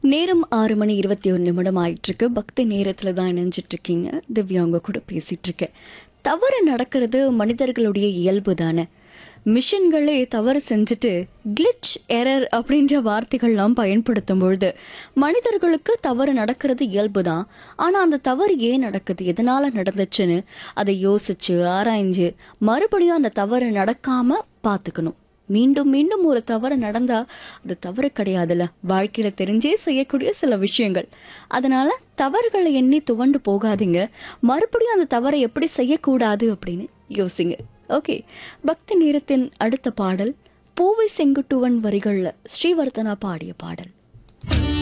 நேரம் ஆறு மணி இருபத்தி ஒரு நிமிடம் ஆயிட்டிருக்கு பக்தி நேரத்தில் தான் இணைஞ்சிட்டு இருக்கீங்க திவ்யா உங்க கூட பேசிட்டு இருக்கேன் தவறு நடக்கிறது மனிதர்களுடைய இயல்பு தானே மிஷின்களே தவறு செஞ்சுட்டு கிளிச் எரர் அப்படின்ற வார்த்தைகள்லாம் பயன்படுத்தும் பொழுது மனிதர்களுக்கு தவறு நடக்கிறது இயல்பு தான் ஆனால் அந்த தவறு ஏன் நடக்குது எதனால நடந்துச்சுன்னு அதை யோசிச்சு ஆராய்ஞ்சு மறுபடியும் அந்த தவறு நடக்காம பார்த்துக்கணும் மீண்டும் மீண்டும் ஒரு தவறு நடந்தா அது தவறு கிடையாதுல்ல வாழ்க்கையில தெரிஞ்சே செய்யக்கூடிய சில விஷயங்கள் அதனால தவறுகளை எண்ணி துவண்டு போகாதீங்க மறுபடியும் அந்த தவறை எப்படி செய்யக்கூடாது அப்படின்னு யோசிங்க ஓகே பக்தி நேரத்தின் அடுத்த பாடல் பூவை செங்குட்டுவன் வரிகள்ல ஸ்ரீவர்தனா பாடிய பாடல்